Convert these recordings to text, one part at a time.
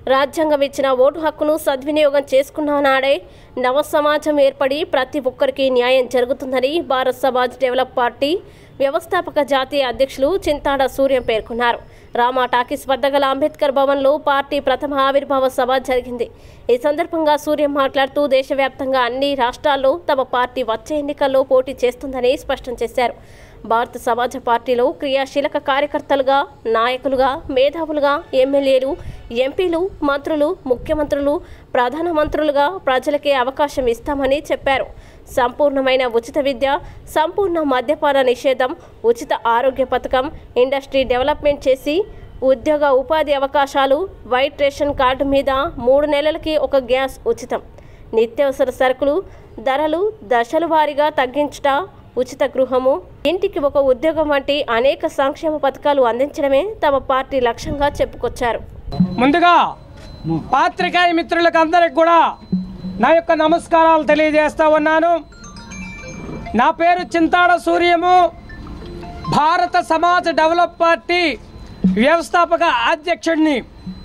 రాజ్యాంగం ఇచ్చిన ఓటు హక్కును సద్వినియోగం చేసుకున్న నాడే నవ సమాజం ఏర్పడి ప్రతి ఒక్కరికి న్యాయం జరుగుతుందని భారత్ సమాజ్ డెవలప్ పార్టీ వ్యవస్థాపక జాతీయ అధ్యక్షులు చింతాడ సూర్యం పేర్కొన్నారు రామా టాకీస్ వద్ద గల అంబేద్కర్ భవన్లో పార్టీ ప్రథమ ఆవిర్భావ సభ జరిగింది ఈ సందర్భంగా సూర్యం మాట్లాడుతూ దేశవ్యాప్తంగా అన్ని రాష్ట్రాల్లో తమ పార్టీ వచ్చే ఎన్నికల్లో పోటీ చేస్తుందని స్పష్టం చేశారు భారత సమాజ పార్టీలో క్రియాశీలక కార్యకర్తలుగా నాయకులుగా మేధావులుగా ఎమ్మెల్యేలు ఎంపీలు మంత్రులు ముఖ్యమంత్రులు ప్రధానమంత్రులుగా ప్రజలకే అవకాశం ఇస్తామని చెప్పారు సంపూర్ణమైన ఉచిత విద్య సంపూర్ణ మద్యపాన నిషేధం ఉచిత ఆరోగ్య పథకం ఇండస్ట్రీ డెవలప్మెంట్ చేసి ఉద్యోగ ఉపాధి అవకాశాలు వైట్ రేషన్ కార్డు మీద మూడు నెలలకి ఒక గ్యాస్ ఉచితం నిత్యావసర సరుకులు ధరలు దశల వారీగా తగ్గించుట ఉచిత గృహము ఇంటికి ఒక ఉద్యోగం వంటి అనేక సంక్షేమ పథకాలు అందించడమే తమ పార్టీ లక్ష్యంగా చెప్పుకొచ్చారు ముందుగా పాత్రికాయ మిత్రులకు అందరికి కూడా నా యొక్క నమస్కారాలు తెలియజేస్తా ఉన్నాను నా పేరు చింతాడ సూర్యము భారత సమాజ డెవలప్ పార్టీ వ్యవస్థాపక అధ్యక్షుడిని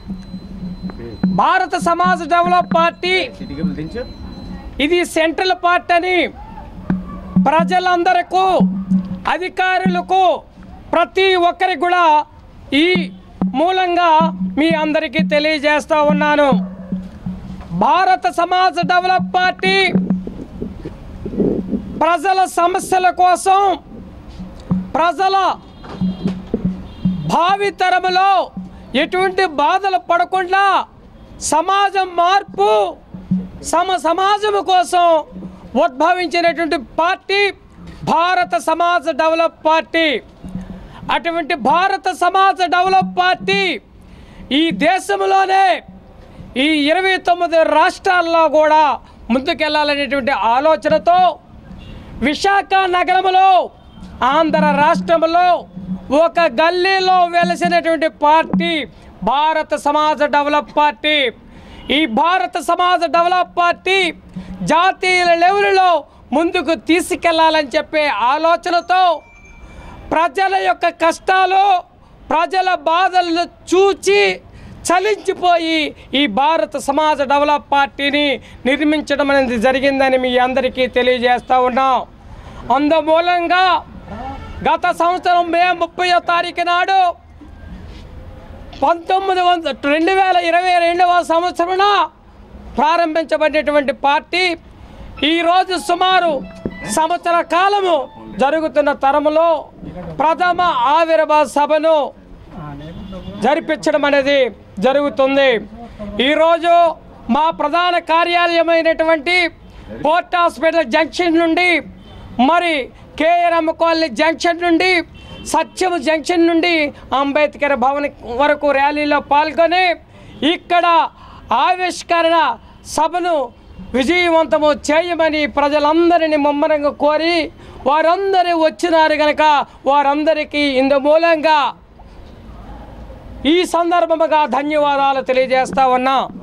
భారత సమాజ డెవలప్ పార్టీ ఇది సెంట్రల్ పార్టీ అని ప్రజలందరకు అధికారులకు ప్రతి ఒక్కరికి కూడా ఈ మూలంగా మీ అందరికీ తెలియజేస్తా ఉన్నాను భారత సమాజ డెవలప్ పార్టీ ప్రజల సమస్యల కోసం ప్రజల భావితరములో ఎటువంటి బాధలు పడకుండా సమాజం మార్పు సమ సమాజం కోసం ఉద్భవించినటువంటి పార్టీ భారత సమాజ డెవలప్ పార్టీ అటువంటి భారత సమాజ డెవలప్ పార్టీ ఈ దేశంలోనే ఈ ఇరవై తొమ్మిది రాష్ట్రాల్లో కూడా ముందుకెళ్లాలనేటువంటి ఆలోచనతో విశాఖ నగరంలో ఆంధ్ర రాష్ట్రంలో ఒక గల్లీలో వెలసినటువంటి పార్టీ భారత సమాజ డెవలప్ పార్టీ ఈ భారత సమాజ డెవలప్ పార్టీ జాతీయ లెవెల్లో ముందుకు తీసుకెళ్లాలని చెప్పే ఆలోచనతో ప్రజల యొక్క కష్టాలు ప్రజల బాధలను చూచి చలించిపోయి ఈ భారత సమాజ డెవలప్ పార్టీని నిర్మించడం అనేది జరిగిందని మీ అందరికీ తెలియజేస్తూ ఉన్నాం అందుమూలంగా గత సంవత్సరం మే ముప్పై తారీఖు నాడు పంతొమ్మిది వంద రెండు వేల ఇరవై రెండవ సంవత్సరమున ప్రారంభించబడినటువంటి పార్టీ ఈరోజు సుమారు సంవత్సర కాలము జరుగుతున్న తరములో ప్రథమ ఆవిర్భావ సభను జరిపించడం అనేది జరుగుతుంది ఈరోజు మా ప్రధాన కార్యాలయమైనటువంటి పోర్ట్ హాస్పిటల్ జంక్షన్ నుండి మరి కేఆర్ఎం కాలనీ జంక్షన్ నుండి సత్యం జంక్షన్ నుండి అంబేద్కర్ భవన్ వరకు ర్యాలీలో పాల్గొని ఇక్కడ ఆవిష్కరణ సభను విజయవంతము చేయమని ప్రజలందరినీ ముమ్మరంగా కోరి వారందరూ వచ్చినారు కనుక వారందరికీ ఇందు మూలంగా ఈ సందర్భముగా ధన్యవాదాలు తెలియజేస్తా ఉన్నా